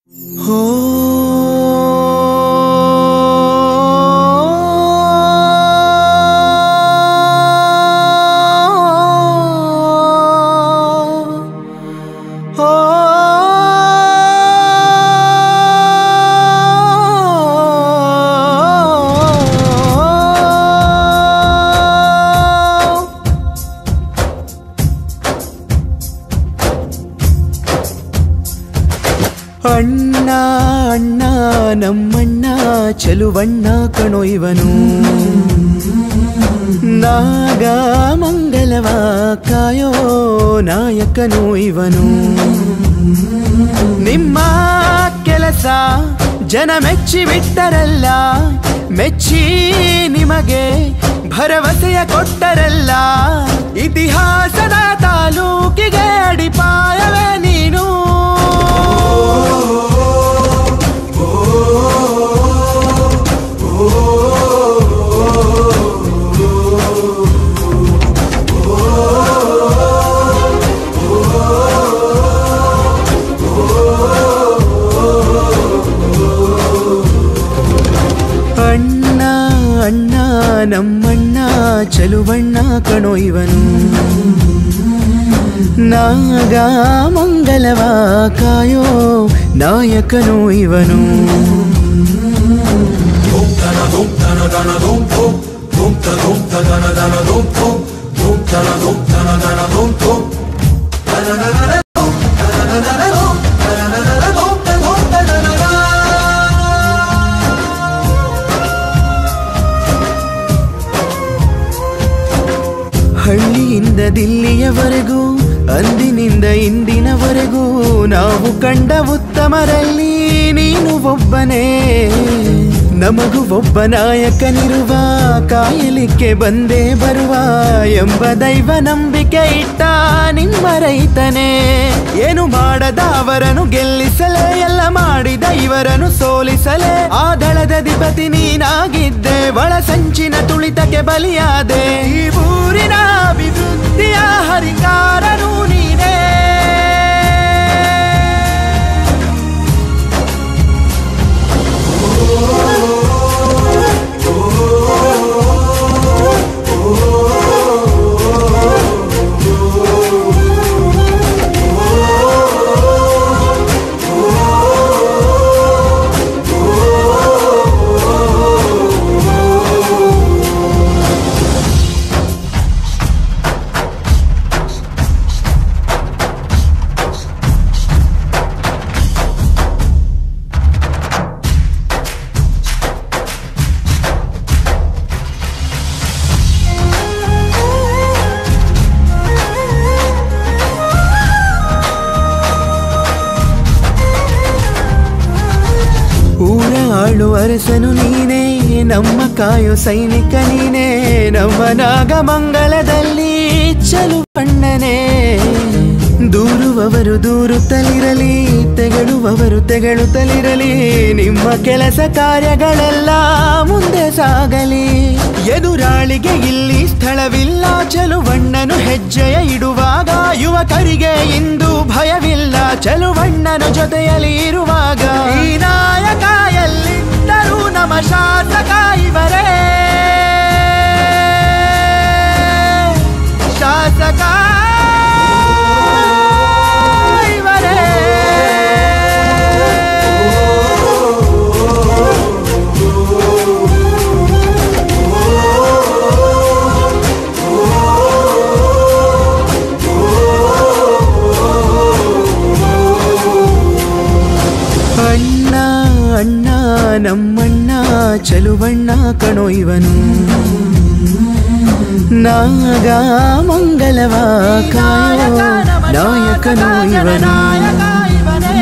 ಹೋ ಹೋ ಅಣ್ಣ ಅಣ್ಣ ನಮ್ಮಣ್ಣ ಚೆಲುವಣ್ಣ ಕಣೋ ಇವನು ನಾಗ ಮಂಗಲವ ಕಾಯೋ ನಾಯಕನು ಇವನು ನಿಮ್ಮ ಕೆಲಸ ಜನ ಮೆಚ್ಚಿ ಬಿಟ್ಟರಲ್ಲ ಮೆಚ್ಚಿ ನಿಮಗೆ ಭರವಸೆಯ ಕೊಟ್ಟರಲ್ಲ ಇತಿಹಾಸದ ತಾಲೂಕಿಗೆ ಅಡಿಪಾಯವೇ ನೀನು ಅಣ್ಣ ಅಣ್ಣ ನಮ್ಮಣ್ಣ ಚಲುವಣ್ಣ ಕಣೋ ಇವನು ನಾಗ ಮಂಗಲವ ಕಾಯೋ ನಾಯಕನು ಇವನು ಹಳ್ಳಿಯಿಂದ ದಿಲ್ಲಿಯವರೆಗೂ ಅಂದಿನಿಂದ ಇಂದಿನವರೆಗೂ ನಾವು ಕಂಡ ಉತ್ತಮರಲ್ಲಿ ನೀನು ಒಬ್ಬನೇ ನಮಗೂ ಒಬ್ಬ ನಾಯಕನಿರುವ ಕಾಯಲಿಕ್ಕೆ ಬಂದೇ ಬರುವ ಎಂಬ ದೈವ ನಂಬಿಕೆ ಇಟ್ಟ ನಿಮ್ಮ ರೈತನೇ ಏನು ಮಾಡದ ಅವರನ್ನು ಗೆಲ್ಲಿಸಲೇ ಎಲ್ಲ ಮಾಡಿದ ಇವರನ್ನು ಸೋಲಿಸಲೇ ಆ ದಳದ ಅಧಿಪತಿ ನೀನಾಗಿದ್ದೆ ಒಳ ಸಂಚಿನ ತುಳಿತಕ್ಕೆ ಬಲಿಯಾದೆ ಈ ಊರಿನ ಅಭಿವೃದ್ಧಿಯ ಹರಿಕಾರನು ನೀನೇ ಊರ ಆಳು ಅರಸನು ನೀನೇ ನಮ್ಮ ಕಾಯೋ ಸೈನಿಕ ನೀನೇ ನಮ್ಮ ನಾಗಮಂಗಲದಲ್ಲಿ ಚಲುವಣ್ಣನೇ ದೂರುವವರು ದೂರುತ್ತಲಿರಲಿ ತೆಗಳುವವರು ತೆಗಳುತ್ತಲಿರಲಿ ನಿಮ್ಮ ಕೆಲಸ ಕಾರ್ಯಗಳೆಲ್ಲ ಮುಂದೆ ಸಾಗಲಿ ಎದುರಾಳಿಗೆ ಇಲ್ಲಿ ಸ್ಥಳವಿಲ್ಲ ಚಲುವಣ್ಣನು ಹೆಜ್ಜೆಯ ಇಡುವಾಗ ಯುವಕರಿಗೆ ಇಂದು ಭಯವಿಲ್ಲ ಚಲುವಣ್ಣನ ಜೊತೆಯಲ್ಲಿ ಇರುವಾಗ ಈ ನಾಯಕ ಎಲ್ಲಿದ್ದರೂ ನಮ್ಮ ಶಾಸಕ ಇವರೇ ಶಾಸಕ ಇವರೇ ಅಣ್ಣ ಅಣ್ಣ ನಮ್ಮಣ್ಣ ಚಲುವಣ್ಣ ಕಣೋ ಇವನು ನಾಗ ಮಂಗಲವ ಕಾಯೋ ನಾಯಕನು ಇವನು